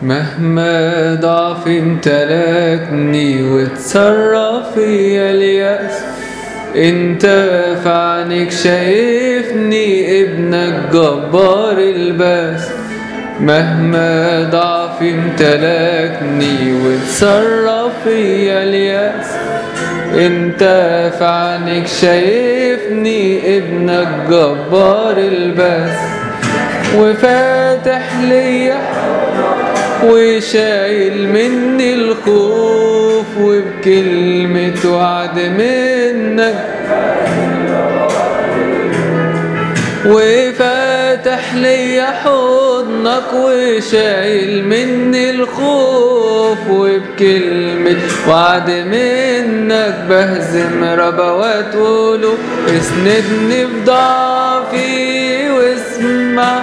مهما ضعف امتلكني وتصرف فيا اليأس انت في عينك شايفني ابنك جبار الباس مهما ضعف امتلكني وتصرف فيا اليأس انت في عينك شايفني ابنك جبار الباس وفاتح ليا وشايل مني الخوف وبكلمة وعد منك وفاتح ليا حضنك وشايل مني الخوف وبكلمة وعد منك بهزم ربوات وقلوب اسندني في ضعفي واسمع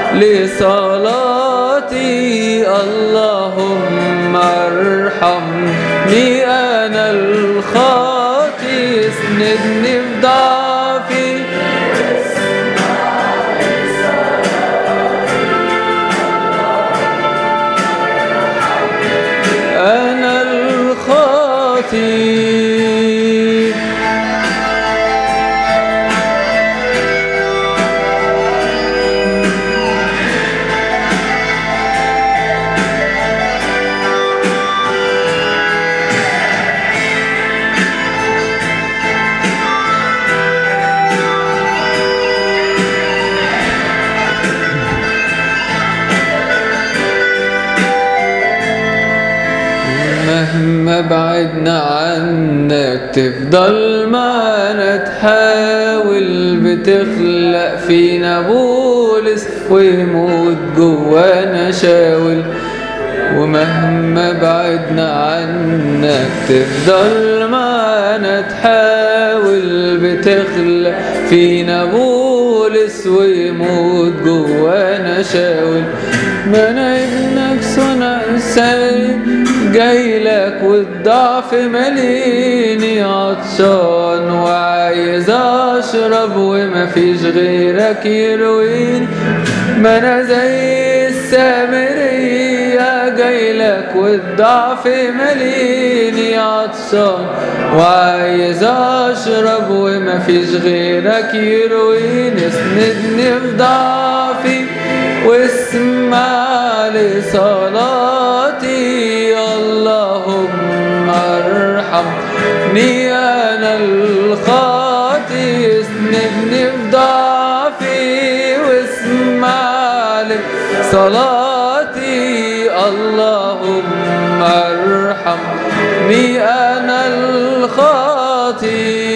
لصلاتي اللهم ارحمني انا الخاطي اسندني في ضعفي انا الخاطي مهما بعدنا عنك تفضل معانا تحاول بتخلق فينا بولس ويموت جوانا شاول ومهما بعدنا عنك تفضل معانا تحاول بتخلق فينا بولس ويموت جوانا شاول ما انا ابنك صنع انسان جاي لك والضعف مليني عطشان وعايز اشرب ومفيش غيرك يرويني ما انا زي السامرية جاي لك والضعف مليني عطشان وعايز اشرب ومفيش غيرك يرويني اسندني في ضعفي واسمع لصلاتي اللهم ارحمني انا الخاطي اسندني في ضعفي واسمع لصلاتي اللهم ارحمني انا الخاطي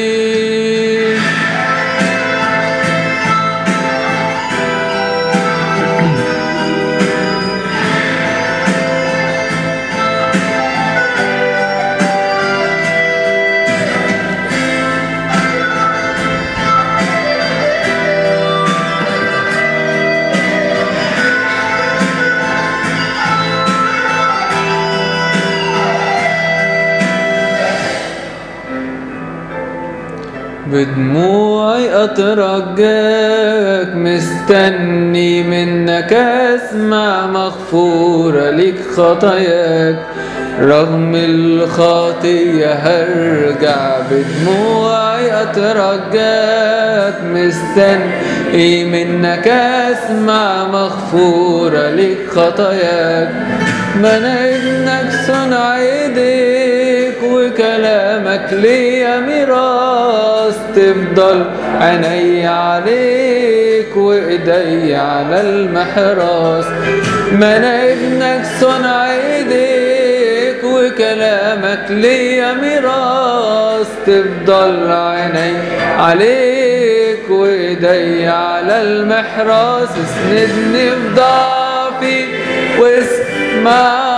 بدموعي أترجاك مستني منك أسمع مغفورة لك خطاياك رغم الخطية هرجع بدموعي أترجاك مستني منك أسمع مغفورة لك خطاياك ما أنا ابنك صنع ايديك وكلامك ليا ميراث تفضل عيني عليك وايدي على المحراث ما انا ابنك صنع ايديك وكلامك ليا ميراث تفضل عيني عليك وايدي على المحراث اسندني في ضعفي واسمع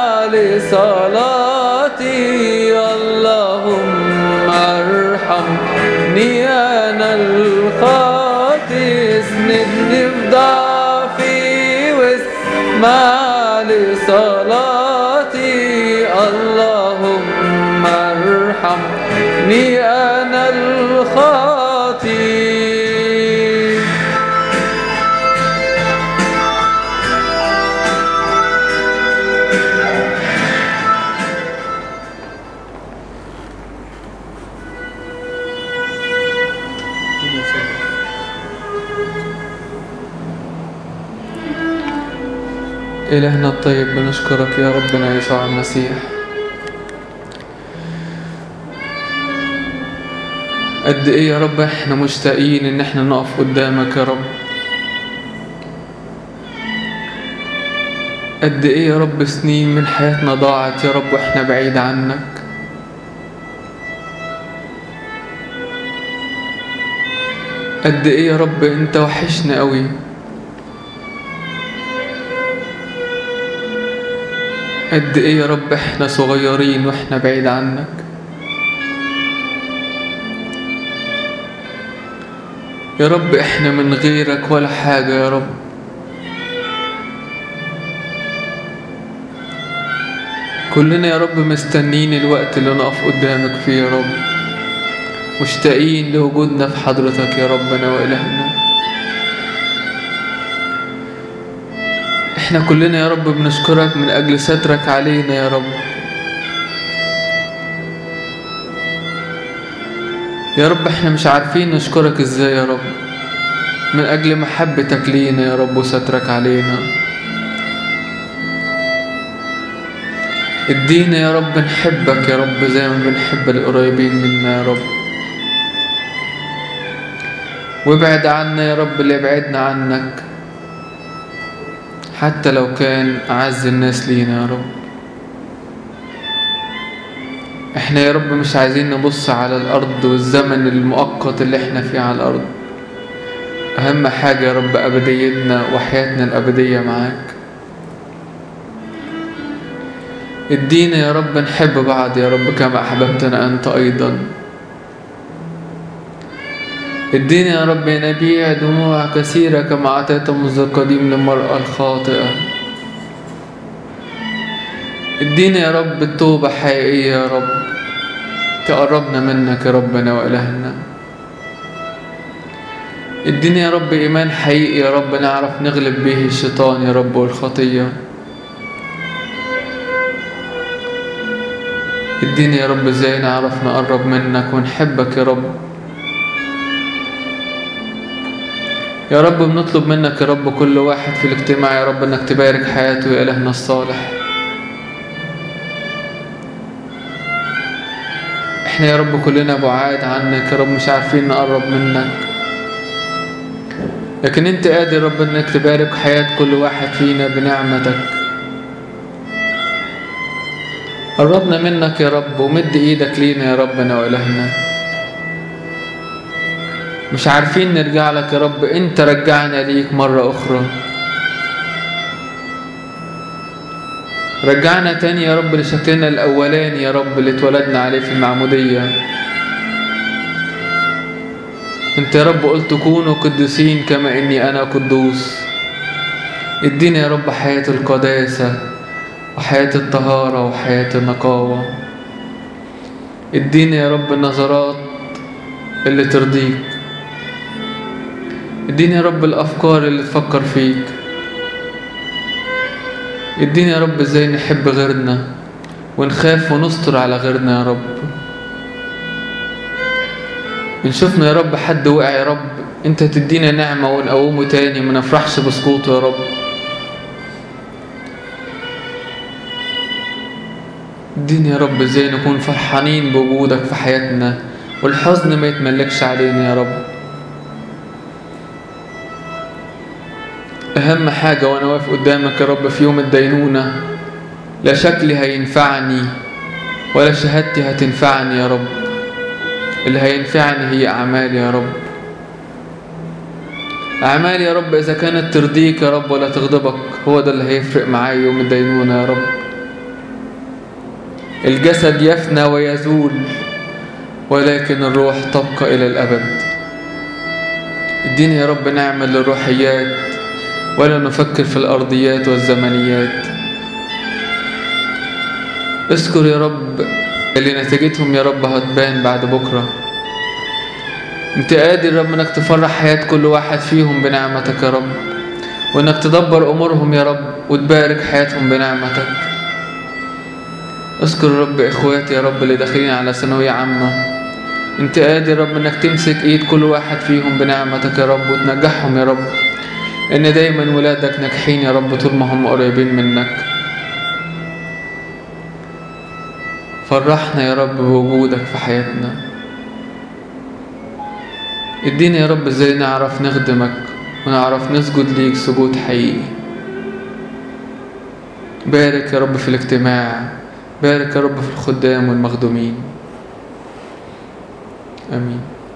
لصلاتي اللهم ارحمني انا الخاطي اسندني في ضعفي واسمع لصلاتي اللهم ارحمني انا الخاطي إلهنا الطيب بنشكرك يا ربنا يسوع المسيح قد إيه يا رب إحنا مشتاقين إن إحنا نقف قدامك يا رب قد إيه يا رب سنين من حياتنا ضاعت يا رب وإحنا بعيد عنك قد إيه يا رب أنت وحشنا قوي قد إيه يا رب إحنا صغيرين وإحنا بعيد عنك يا رب إحنا من غيرك ولا حاجة يا رب كلنا يا رب مستنين الوقت اللي نقف قدامك فيه يا رب مشتاقين لوجودنا في حضرتك يا ربنا وإلهنا احنا كلنا يا رب بنشكرك من أجل سترك علينا يا رب يا رب احنا مش عارفين نشكرك ازاي يا رب من أجل محبتك لينا يا رب وسترك علينا ادينا يا رب نحبك يا رب زي ما بنحب القريبين منا يا رب وابعد عنا يا رب اللي يبعدنا عنك حتى لو كان أعز الناس لينا يا رب احنا يا رب مش عايزين نبص على الأرض والزمن المؤقت اللي احنا فيه على الأرض أهم حاجة يا رب أبديتنا وحياتنا الأبدية معاك ادينا يا رب نحب بعض يا رب كما أحببتنا أنت أيضا ادينا يا رب نبيع دموع كثيرة كما أعطيت منذ القديم للمرأة الخاطئة ادينا يا رب التوبة حقيقية يا رب تقربنا منك يا ربنا وإلهنا ادينا يا رب إيمان حقيقي يا رب نعرف نغلب به الشيطان يا رب والخطية ادينا يا رب ازاي نعرف نقرب منك ونحبك يا رب يا رب بنطلب منك يا رب كل واحد في الاجتماع يا رب انك تبارك حياته يا إلهنا الصالح احنا يا رب كلنا بعاد عنك يا رب مش عارفين نقرب منك لكن انت قادر يا رب انك تبارك حياة كل واحد فينا بنعمتك قربنا منك يا رب ومد ايدك لينا يا ربنا وإلهنا مش عارفين نرجع لك يا رب انت رجعنا ليك مرة اخرى رجعنا تاني يا رب لشكلنا الاولاني يا رب اللي اتولدنا عليه في المعمودية انت يا رب قلت كونوا قدوسين كما اني انا قدوس ادينا يا رب حياة القداسة وحياة الطهارة وحياة النقاوة ادينا يا رب النظرات اللي ترضيك اديني يا رب الأفكار اللي تفكر فيك اديني يا رب ازاي نحب غيرنا ونخاف ونستر على غيرنا يا رب إن شفنا يا رب حد وقع يا رب انت تدينا نعمة ونقومه تاني ما نفرحش بسقوطه يا رب اديني يا رب ازاي نكون فرحانين بوجودك في حياتنا والحزن ما يتملكش علينا يا رب أهم حاجة وأنا واقف قدامك يا رب في يوم الدينونة لا شكلي هينفعني ولا شهادتي هتنفعني يا رب اللي هينفعني هي أعمالي يا رب أعمالي يا رب إذا كانت ترضيك يا رب ولا تغضبك هو ده اللي هيفرق معايا يوم الدينونة يا رب الجسد يفنى ويزول ولكن الروح تبقى إلى الأبد اديني يا رب نعمل للروحيات ولا نفكر في الأرضيات والزمنيات اذكر يا رب اللي نتيجتهم يا رب هتبان بعد بكرة انت قادر يا رب انك تفرح حياة كل واحد فيهم بنعمتك يا رب وانك تدبر امورهم يا رب وتبارك حياتهم بنعمتك اذكر يا رب اخواتي يا رب اللي داخلين على ثانوية عامة انت قادر يا رب انك تمسك ايد كل واحد فيهم بنعمتك يا رب وتنجحهم يا رب ان دايما ولادك ناجحين يا رب طول ما هم قريبين منك فرحنا يا رب بوجودك في حياتنا ادينا يا رب ازاي نعرف نخدمك ونعرف نسجد ليك سجود حقيقي بارك يا رب في الاجتماع بارك يا رب في الخدام والمخدومين امين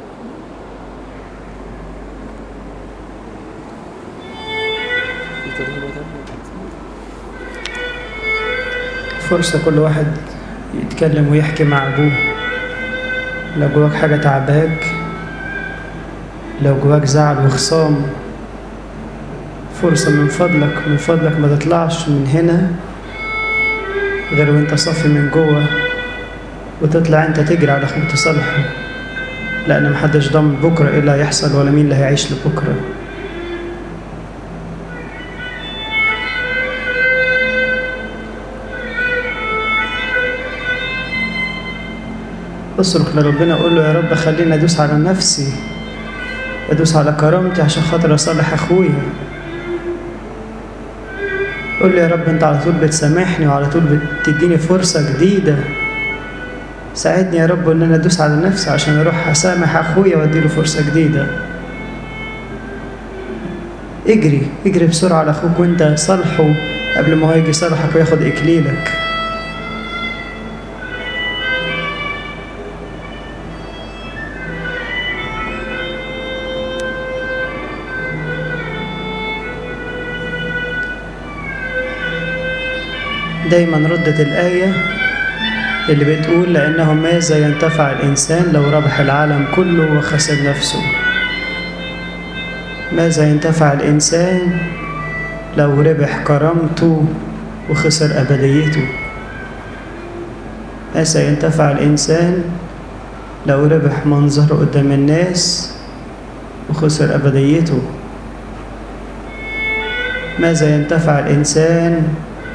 فرصة كل واحد يتكلم ويحكي مع أبوه لو جواك حاجة تعباك لو جواك زعل وخصام فرصة من فضلك من فضلك ما تطلعش من هنا غير وانت صافي من جوه وتطلع انت تجري على اخوك تصالحه لأن محدش ضامن بكرة ايه اللي هيحصل ولا مين اللي هيعيش لبكرة اصرخ لربنا قول له يا رب خليني ادوس على نفسي ادوس على كرامتي عشان خاطر اصالح اخويا قول لي يا رب انت على طول بتسامحني وعلى طول بتديني فرصة جديدة ساعدني يا رب ان انا ادوس على نفسي عشان اروح اسامح اخويا واديله فرصة جديدة اجري اجري بسرعة على اخوك وانت صالحه قبل ما هو يجي يصالحك وياخد اكليلك دايما ردت الآية اللي بتقول لأنه ماذا ينتفع الإنسان لو ربح العالم كله وخسر نفسه ماذا ينتفع الإنسان لو ربح كرامته وخسر أبديته ماذا ينتفع الإنسان لو ربح منظره قدام الناس وخسر أبديته ماذا ينتفع الإنسان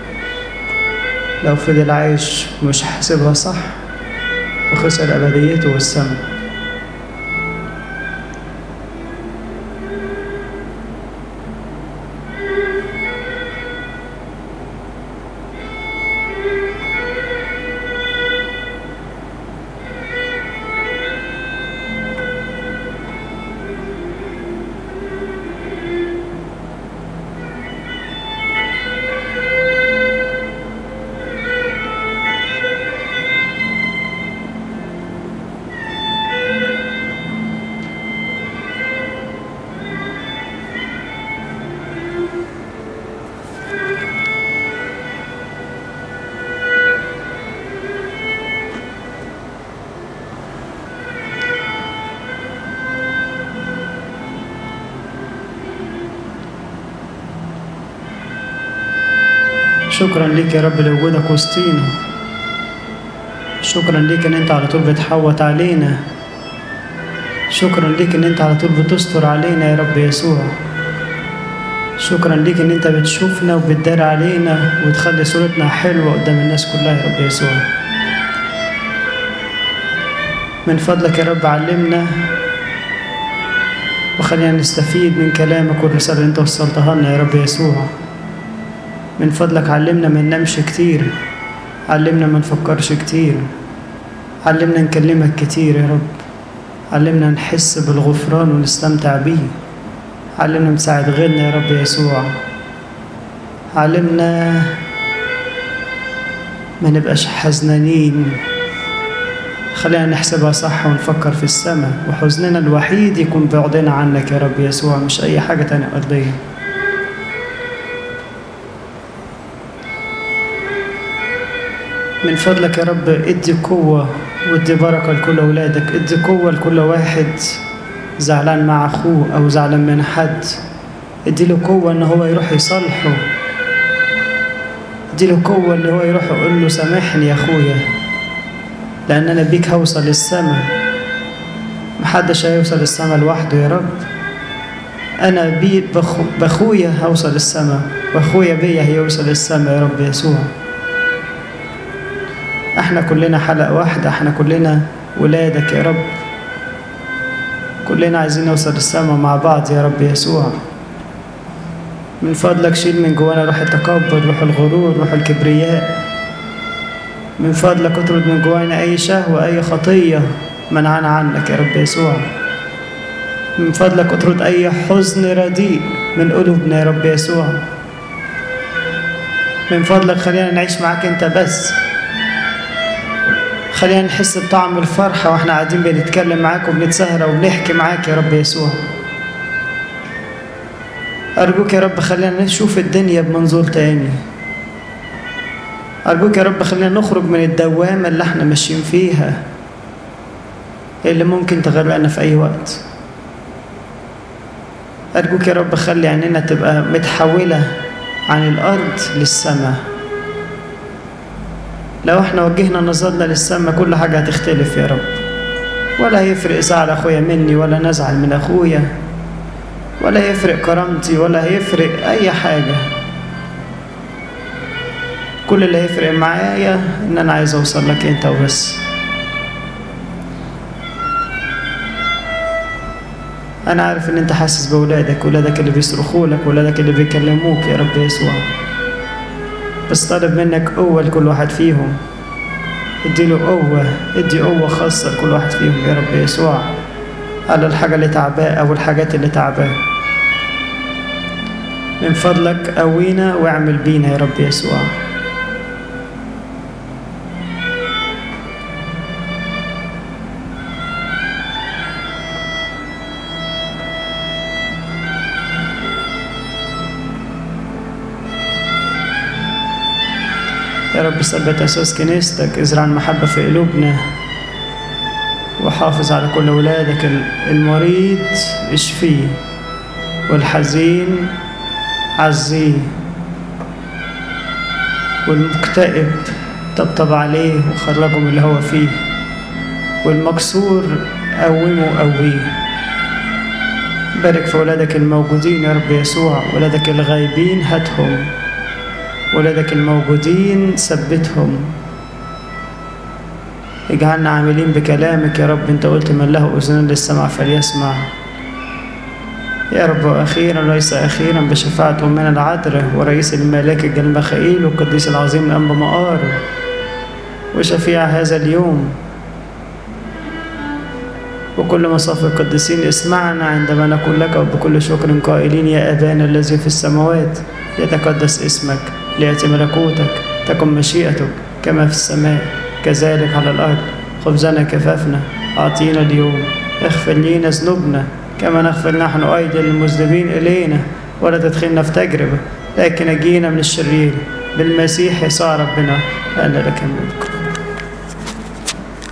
لو فضل عايش مش حاسبها صح وخسر أبديته والسماء شكرا ليك يا رب لوجودك وسطينا شكرا ليك ان انت على طول بتحوط علينا شكرا ليك ان انت على طول بتستر علينا يا رب يسوع شكرا ليك ان انت بتشوفنا وبتدار علينا وتخلي صورتنا حلوة قدام الناس كلها يا رب يسوع من فضلك يا رب علمنا وخلينا نستفيد من كلامك والرسالة اللي انت وصلتها لنا يا رب يسوع من فضلك علمنا ما ننامش كتير علمنا ما نفكرش كتير علمنا نكلمك كتير يا رب علمنا نحس بالغفران ونستمتع بيه علمنا نساعد غيرنا يا رب يسوع علمنا ما نبقاش حزنانين خلينا نحسبها صح ونفكر في السماء وحزننا الوحيد يكون بعدنا عنك يا رب يسوع مش أي حاجة تانية أرضية من فضلك يا رب ادي قوة وادي بركة لكل أولادك ادي قوة لكل واحد زعلان مع أخوه أو زعلان من حد ادي له قوة إن هو يروح يصالحه ادي له قوة إن هو يروح يقول له سامحني يا أخويا لأن أنا بيك هوصل السما محدش هيوصل السما لوحده يا رب أنا بي بخو بأخويا هوصل السما وأخويا بيا هيوصل السما يا رب يسوع احنا كلنا حلقة واحدة احنا كلنا ولادك يا رب كلنا عايزين نوصل السما مع بعض يا رب يسوع من فضلك شيل من جوانا روح التكبر روح الغرور روح الكبرياء من فضلك اطرد من جوانا أي شهوة أي خطية منعنا عنك يا رب يسوع من فضلك اطرد أي حزن رديء من قلوبنا يا رب يسوع من فضلك خلينا نعيش معاك انت بس خلينا نحس بطعم الفرحة واحنا قاعدين بنتكلم معاك وبنتسهر وبنحكي معاك يا رب يسوع أرجوك يا رب خلينا نشوف الدنيا بمنظور تاني أرجوك يا رب خلينا نخرج من الدوامة اللي احنا ماشيين فيها اللي ممكن تغرقنا في أي وقت أرجوك يا رب خلي عينينا تبقى متحولة عن الأرض للسماء لو احنا وجهنا نظرنا للسماء كل حاجة هتختلف يا رب ولا هيفرق زعل أخويا مني ولا نزعل من أخويا ولا هيفرق كرامتي ولا هيفرق أي حاجة كل اللي هيفرق معايا إن أنا عايز أوصل لك أنت وبس أنا عارف إن أنت حاسس بولادك ولادك اللي بيصرخوا لك ولادك اللي بيكلموك يا رب يسوع بس طالب منك قوة لكل واحد فيهم اديله قوة ادي قوة خاصة لكل واحد فيهم يا رب يسوع على الحاجة اللي تعباه أو الحاجات اللي تعباه من فضلك قوينا واعمل بينا يا رب يسوع يا رب ثبت أساس كنيستك ازرع المحبة في قلوبنا وحافظ على كل ولادك المريض اشفيه والحزين عزيه والمكتئب طبطب عليه وخرجه من اللي هو فيه والمكسور قومه وقويه بارك في ولادك الموجودين يا رب يسوع ولادك الغايبين هاتهم ولادك الموجودين ثبتهم اجعلنا عاملين بكلامك يا رب انت قلت من له اذنان للسمع فليسمع يا رب واخيرا ليس اخيرا بشفاعة امنا العذراء ورئيس الملاك الجنب ميخائيل والقديس العظيم الانبا مقار وشفيع هذا اليوم وكل مصاف القديسين اسمعنا عندما نقول لك وبكل شكر قائلين يا ابانا الذي في السماوات يتقدس اسمك ليأتي ملكوتك تكن مشيئتك كما في السماء كذلك على الأرض خبزنا كفافنا أعطينا اليوم اغفر لينا ذنوبنا كما نغفر نحن أيضا للمذنبين إلينا ولا تدخلنا في تجربة لكن أجينا من الشرير بالمسيح يسوع ربنا لأن لك الملك